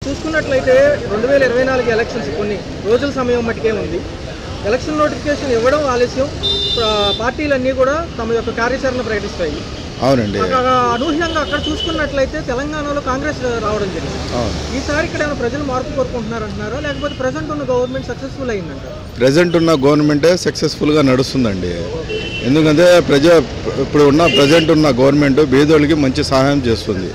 చూసుకున్నట్లయితే రెండు వేల ఇరవై నాలుగు ఎలక్షన్స్ కొన్ని రోజుల సమయం మట్టుకే ఉంది ఎలక్షన్ నోటిఫికేషన్ ఇవ్వడం ఆలస్యం ప్ర- పార్టీలన్నీ కూడా తమ యొక్క కార్యాచరణ ప్రకటిస్తాయి అవునండి అక్కడ అనూహ్యంగా అక్కడ చూసుకున్నట్లయితే తెలంగాణలో కాంగ్రెస్ రావడం జరిగింది అవును ఈసారి ఇక్కడ ఏమైనా ప్రజలు మార్పు కోరుకుంటున్నారు అంటున్నారా లేకపోతే ప్రజెంట్ ఉన్న గవర్నమెంట్ సక్సెస్ఫుల్ అయిందంటారా ప్రజెంట్ ఉన్న గవర్నమెంటే సక్సెస్ఫుల్గా నడుస్తుందండి ఎందుకంటే ప్రజ ఇప్పుడు ఉన్న ప్రజెంట్ ఉన్న గవర్నమెంట్ బీదోళ్ళకి మంచి సహాయం చేస్తుంది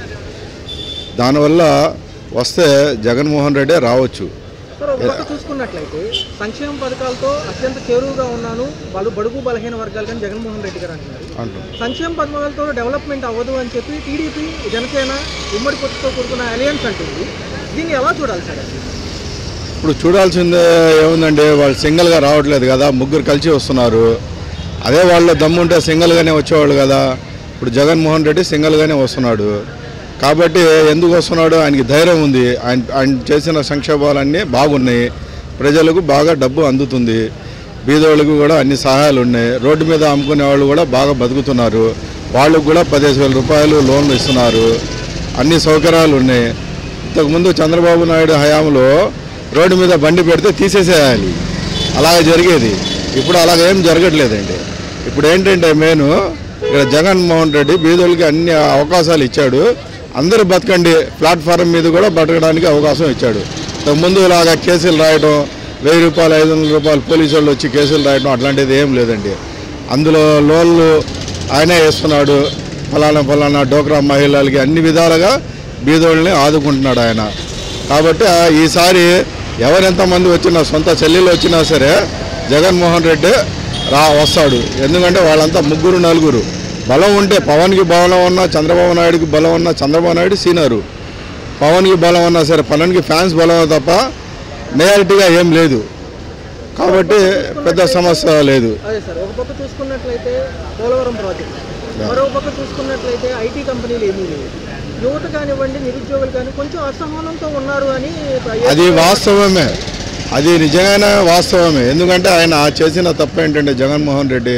దానివల్ల వస్తే జగన్మోహన్ రెడ్డే రావచ్చు సార్ ఒక పక్క చూసుకున్నట్లయితే సంక్షేమ పథకాలతో అత్యంత చేరువుగా ఉన్నాను వాళ్ళు బడుగు బలహీన వర్గాలు కానీ జగన్మోహన్ రెడ్డి గారు అంటున్నారు అంటున్నాం సంక్షేమ పథకాలతో డెవలప్మెంట్ అవ్వదు అని చెప్పి టీడీపీ జనసేన ఉమ్మడి పొత్తుతో కూడుకున్న అలయన్స్ అంటుంది దీన్ని ఎలా చూడాలి సార్ అసలు? ఇప్పుడు చూడాల్సిందే ఏముందండి వాళ్ళు సింగిల్గా రావట్లేదు కదా ముగ్గురు కలిసి వస్తున్నారు అదే వాళ్ళ దమ్ముంటే సింగిల్గానే వచ్చేవాళ్ళు కదా ఇప్పుడు జగన్మోహన్ రెడ్డి సింగిల్గానే వస్తున్నాడు కాబట్టి ఎందుకు వస్తున్నాడు ఆయనకి ధైర్యం ఉంది ఆయన ఆయన చేసిన సంక్షేమాలన్నీ బాగున్నాయి ప్రజలకు బాగా డబ్బు అందుతుంది బీదోళ్ళకు కూడా అన్ని సహాయాలు ఉన్నాయి రోడ్డు మీద అమ్ముకునే వాళ్ళు కూడా బాగా బతుకుతున్నారు వాళ్ళకు కూడా పదిహేను వేల రూపాయలు లోన్లు ఇస్తున్నారు అన్ని సౌకర్యాలు ఉన్నాయి ఇంతకుముందు చంద్రబాబు నాయుడు హయాంలో రోడ్డు మీద బండి పెడితే తీసేసేయాలి అలాగే జరిగేది ఇప్పుడు అలాగ ఏం జరగట్లేదండి ఇప్పుడు ఏంటంటే మెయిన్ ఇక్కడ జగన్మోహన్ రెడ్డి బీదోళ్ళకి అన్ని అవకాశాలు ఇచ్చాడు అందరూ బతకండి ప్లాట్ఫారం మీద కూడా బతకడానికి అవకాశం ఇచ్చాడు ముందు ఇలాగా కేసులు రాయడం వెయ్యి రూపాయలు ఐదు వందల రూపాయలు పోలీసు వాళ్ళు వచ్చి కేసులు రాయడం అట్లాంటిది ఏం లేదండి అందులో లోన్లు ఆయనే వేస్తున్నాడు ఫలానా ఫలానా డోక్రా మహిళలకి అన్ని విధాలుగా బీదోళ్ళని ఆదుకుంటున్నాడు ఆయన కాబట్టి ఆ ఈసారి ఎవరెంతమంది వచ్చినా సొంత చెల్లెలు వచ్చినా సరే జగన్మోహన్ రెడ్డి రా వస్తాడు ఎందుకంటే వాళ్ళంతా ముగ్గురు నలుగురు బలం ఉంటే పవన్కి బలం ఉన్నా చంద్రబాబు నాయుడుకి బలం ఉన్నా చంద్రబాబు నాయుడు సీనరు పవన్కి బలం ఉన్నా సరే పవన్కి ఫ్యాన్స్ బలం తప్ప మెజారిటీగా ఏం లేదు కాబట్టి పెద్ద సమస్య లేదు అదే సార్ ఒక పక్క చూసుకున్నట్లయితే పోలవరం ప్రాజెక్ట్ మరో పక్క చూసుకున్నట్లయితే ఐటీ కంపెనీలు ఏమీ లేవు యువత కానివ్వండి నిరుద్యోగులు కానీ కొంచెం అసహనంతో ఉన్నారు అని అది వాస్తవమే అది నిజంగానే వాస్తవమే ఎందుకంటే ఆయన చేసిన తప్పు ఏంటంటే జగన్మోహన్ రెడ్డి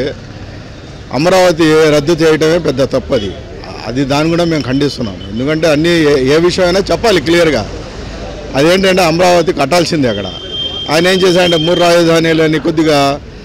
అమరావతి రద్దు చేయటమే పెద్ద తప్పు అది అది దాన్ని కూడా మేము ఖండిస్తున్నాం ఎందుకంటే అన్ని ఏ- ఏ విషయమైనా చెప్పాలి క్లియర్గా అదేంటంటే అమరావతి కట్టాల్సిందే అక్కడ ఆయన ఏం చేశాడంటే మూడు రాజధానిలని కొద్దిగా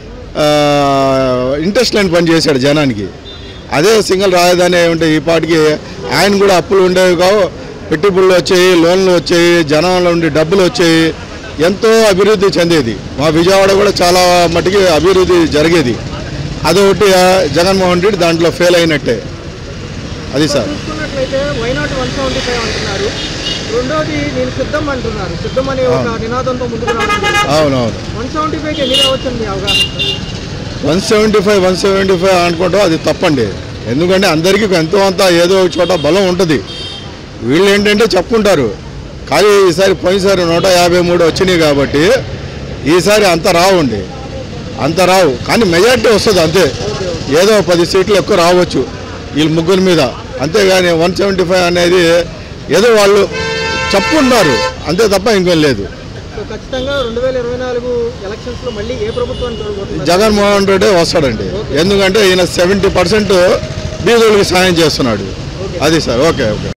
ఇంట్రెస్ట్ లేని పని చేశాడు జనానికి అదే సింగిల్ రాజధాని అయి ఉంటే ఈ పాటికి ఆయన కూడా అప్పులు ఉండేవి కావు పెట్టుబడులు వచ్చాయి లోన్లు వచ్చాయి జనంలో ఉండి డబ్బులు వచ్చాయి ఎంతో అభివృద్ధి చెందేది మా విజయవాడ కూడా చాలా మటుకి అభివృద్ధి జరిగేది అదొకటి ఆ, జగన్మోహన్ రెడ్డి దాంట్లో ఫెయిల్ అయినట్టే అది సార్ చూసుకున్నట్లయితే వైనాట్ వన్ సెవెంటీ ఫైవ్ అంటున్నారు రెండోది నేను సిద్ధం అంటున్నారు సిద్ధం అనే ఒక నినాదంతో ముందుకు రావడం అవునవును వన్ సెవెంటీ ఫైవ్కి ఎన్ని రావచ్చు మీ అవగాహన one seventy five one seventy five అనుకుంటాం అది తప్పండి ఎందుకంటే అందరికీ ఎంతో అంత ఏదో ఒక చోట బలం ఉంటుంది వీళ్ళు ఏంటంటే చెప్పుకుంటారు కానీ ఈసారి పోయినసారి నూట యాభై మూడు వచ్చినాయి కాబట్టి ఈసారి అంత రావండి అంత రావు కానీ మెజార్టీ వస్తుంది అంతే ఏదో పది సీట్లు ఎక్కువ రావచ్చు వీళ్ళు ముగ్గురు మీద అంతేగాని వన్ సెవెంటీ ఫైవ్ అనేది ఏదో వాళ్ళు చెప్పుకుంటారు అంతే తప్ప ఇంకేం లేదు సో ఖచ్చితంగా రెండు వేల ఇరవై నాలుగు ఎలక్షన్స్లో మళ్ళీ ఏ ప్రభుత్వాన్ని చూడబోతున్నారు జగన్మోహన్ రెడ్డి వస్తాడండి ఎందుకంటే ఈయన సెవెంటీ పర్సెంట్ బీదోళ్ళకి సాయం చేస్తున్నాడు అది సార్ ఓకే ఓకే